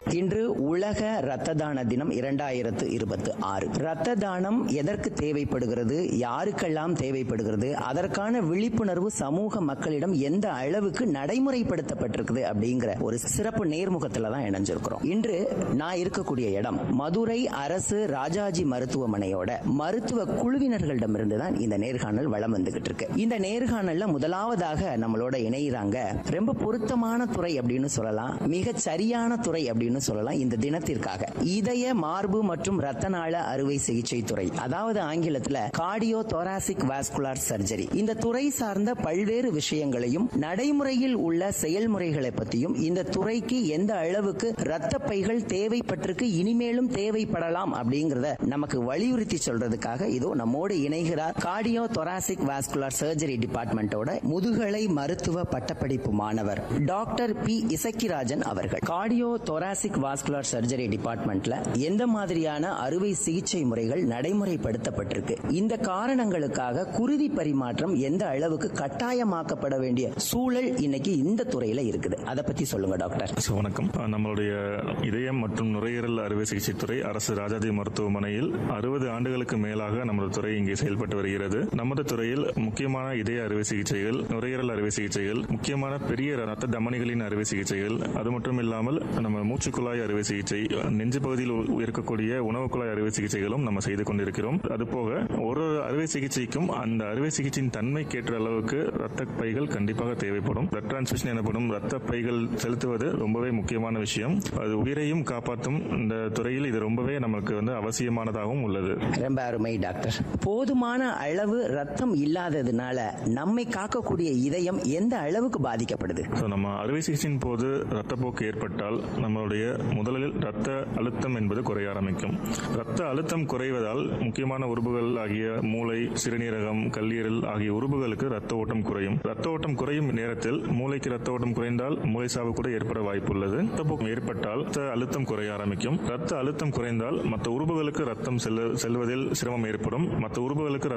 இன்று உலக இரத்த தான தினம் இரண்டாயிரத்து இருபத்தி ஆறு இரத்த தானம் எதற்கு தேவைப்படுகிறது யாருக்கெல்லாம் தேவைப்படுகிறது அதற்கான விழிப்புணர்வு சமூக மக்களிடம் எந்த அளவுக்கு நடைமுறைப்படுத்தப்பட்டிருக்குது அப்படிங்கிற ஒரு சிறப்பு நேர்முகத்துல தான் இணைஞ்சிருக்கிறோம் இன்று நான் இருக்கக்கூடிய இடம் மதுரை அரசு ராஜாஜி மருத்துவமனையோட மருத்துவ குழுவினர்களிடமிருந்து தான் இந்த நேர்காணல் வளம் வந்துகிட்டு இருக்கு இந்த நேர்காணல்ல முதலாவதாக நம்மளோட இணைகிறாங்க ரொம்ப பொருத்தமான துறை அப்படின்னு சொல்லலாம் மிக சரியான துறை அப்படின்னு சொல்லலாம் இந்த தினத்திற்காக இதய மார்பு மற்றும் ரத்த நாள அறுவை சிகிச்சை துறை அதாவது ஆங்கிலத்துல கார்டியோ thoracic வாஸ்குலார் சர்ஜரி இந்த துறை சார்ந்த பல்வேறு விஷயங்களையும் நடைமுறையில் உள்ள செயல்முறைகளை பற்றியும் இந்த துறைக்கு எந்த அளவுக்கு ரத்த பைகள் தேவைப்பட்டிருக்கு இனிமேலும் தேவைப்படலாம் அப்படிங்கறத நமக்கு வலியுறுத்தி சொல்றதுக்காக இதோ நம்மோடு இணைகிறார் கார்டியோ thoracic வாஸ்குலார் சர்ஜரி டிபார்ட்மெண்டோட முதுகலை மருத்துவ பட்டப்படிப்பு மாணவர் டாக்டர் பி இசக்கிராஜன் அவர்கள் கார்டியோ thoracic வாஸ்குலார் சர்ஜரி டிபார்ட்மெண்ட்ல எந்த மாதிரியான அறுவை சிகிச்சை முறைகள் நடைமுறைப்படுத்தப்பட்டிருக்கு இந்த காரணங்களுக்காக குருதி பரிமாற்றம் எந்த அளவுக்கு கட்டாயமாக்கப்பட வேண்டிய சூழல் இன்னைக்கு இந்த துறையில இருக்குது அதை பத்தி சொல்லுங்க டாக்டர் ஸோ வணக்கம் அஹ் நம்மளுடைய இதயம் மற்றும் நுரையீரல் அறுவை சிகிச்சை துறை அரசு ராஜாஜி மருத்துவமனையில் அறுபது ஆண்டுகளுக்கு மேலாக நமது துறை இங்கே செயல்பட்டு வருகிறது நமது துறையில் முக்கியமான இதய அறுவை சிகிச்சைகள் நுரையீரல் அறுவை சிகிச்சைகள் முக்கியமான பெரிய ரத்த தமனிகளின் அறுவை சிகிச்சைகள் அது மட்டும் இல்லாமல் நம்ம மூச்சுக்குழாய் அறுவை சிகிச்சை நெஞ்சு பகுதியில் உ- இருக்கக்கூடிய உணவு குழாய் அறுவை சிகிச்சைகளும் நம்ம செய்து கொண்டிருக்கிறோம் அதுபோக ஒரு ஒரு அறுவை சிகிச்சைக்கும் அந்த அறுவை சிகிச்சையின் தன்மைக்கேற்ற அளவுக்கு ரத்த பைகள் கண்டிப்பாக தேவைப்படும் பிளட் டிரான்ஸ்மிஷன் எனப்படும் ரத்த பைகள் செலுத்துவது ரொம்பவே முக்கியமான விஷயம் அது உயிரையும் காப்பாற்றும் இந்த துறையில் இது ரொம்பவே நமக்கு வந்து அவசியமானதாகவும் உள்ளது ரொம்ப அருமை டாக்டர் போதுமான அளவு ரத்தம் இல்லாததுனால நம்மை காக்கக்கூடிய இதயம் எந்த அளவுக்கு பாதிக்கப்படுது ஸோ நம்ம அறுவை சிகிச்சையின் போது ரத்தப்போக்கு ஏற்பட்டால் நம்மளுடைய முதலில் ரத்த அழுத்தம் என்பது குறைய ஆரம்பிக்கும் ரத்த அழுத்தம் குறைவதால் முக்கியமான உறுப்புகள் ஆகிய மூளை சிறுநீரகம் கல்லீரல் ஆகிய உறுப்புகளுக்கு ரத்த ஓட்டம் குறையும் ரத்த ஓட்டம் குறையும் நேரத்தில் மூளைக்கு ரத்த ஓட்டம் குறைந்தால் மூளை சாவு கூட ஏற்பட வாய்ப்புள்ளது ரத்தப்போக்கு ஏற்பட்டால் ரத்த அழுத்தம் குறைய ஆரம்பிக்கும் ரத்த அழுத்தம் குறைந்தால் மற்ற உறுப்புகளுக்கு ரத்தம் செல்ல செல்வதில் சிரமம் ஏற்படும் மற்ற உறுப்புகளுக்கு